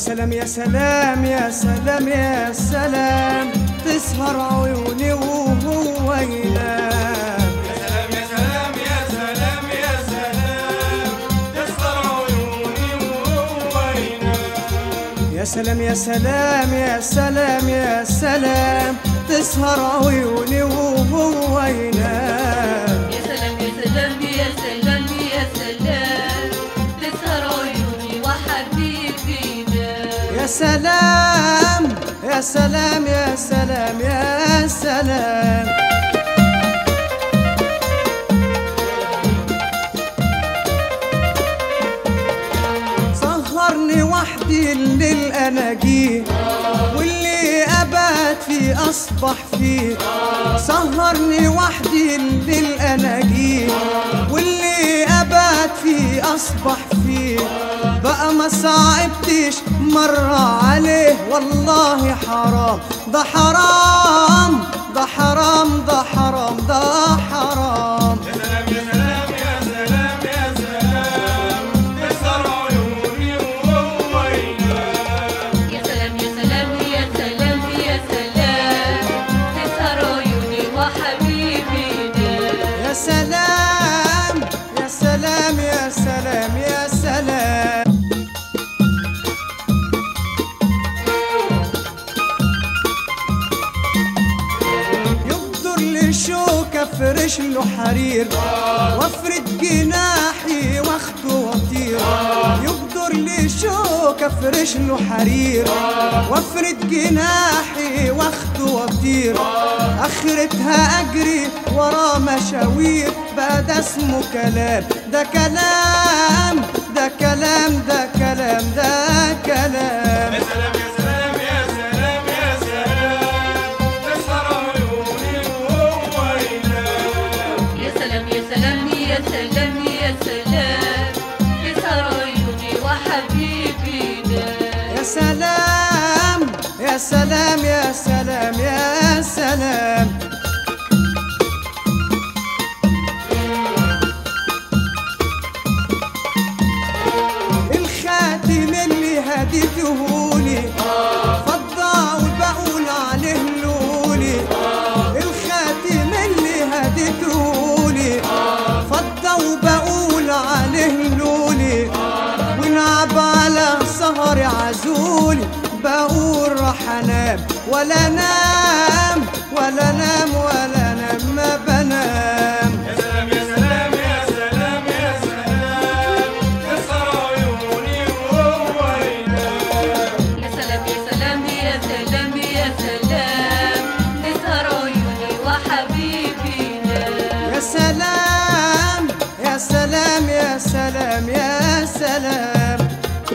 سلام يا سلام يا سلام يا سلام تسهر عيوني وهو ينام يا سلام يا سلام يا سلام يا سلام تسهر عيوني وهو ينام يا سلام يا سلام يا سلام يا سلام تسهر عيوني وهو ينام يا سلام يا سلام يا سلام يا سلام تسهر عيوني وحبيبي نام يا سلام يا سلام يا سلام يا سلام سهرني وحدي الليل انا جيه واللي ابات فيه اصبح فيه سهرني وحدي الليل انا جيه واللي ابات فيه اصبح فيه بقى ما صعبتش مرة عليه والله حرام ده حرام ده حرام ده حرام ده حرام يا سلام يا سلام يا سلام يا سلام تسهر عيوني وهو ينام يا سلام يا سلام يا سلام يا سلام تسهر عيوني وحبيبي نام يا سلام يا سلام يا سلام يا سلام يقدر لي شوكة فرش له حرير وافرد جناحي واخده واطير يقدر لي شوكة فرش له حرير وافرد جناحي واخده واطير اخرتها اجري ورا مشاوير بقى ده اسمه كلام ده كلام ده كلام ده كلام ده كلام يا سلام يا سلام يا سلام يا سلام تسهر عيوني وهو ينام يا سلام يا سلام يا سلام يا سلام تسهر عيوني وحبيبي نام يا سلام يا سلام يا سلام يا سلام الخاتم اللي هديتهولي فضة وبقول عليه لولي الخاتم اللي هديتهولي فضة وبقول عليه لولي ونعب على سهر عزولي بقول راح انام ولا نام ولا نام ولا نام ما بنام يا سلام يا سلام يا سلام يا سلام تسهر عيوني وهو ينام يا سلام يا سلام يا سلام يا سلام تسهر عيوني وحبيبي نام يا سلام يا سلام يا سلام يا سلام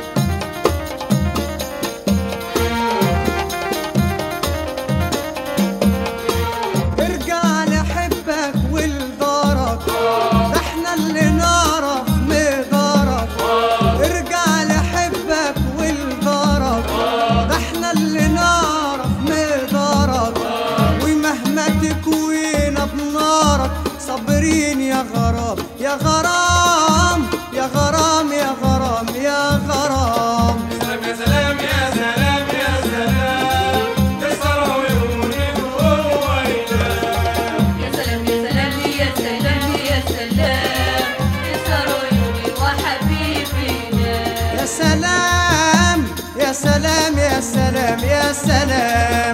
ارجع لحبك ولدارك ده احنا اللي نعرف مقدارك ارجع لحبك ولدارك ده احنا اللي نعرف مقدارك ومهما تكوينا بنارك صابرين يا غرام يا غرام يا غرام يا غرام يا غرام يا سلام يا سلام يا سلام تسهر عيوني وهو ينام يا سلام يا سلام يا سلام يا سلام تسهر عيوني وحبيبي نام يا سلام يا سلام يا سلام يا سلام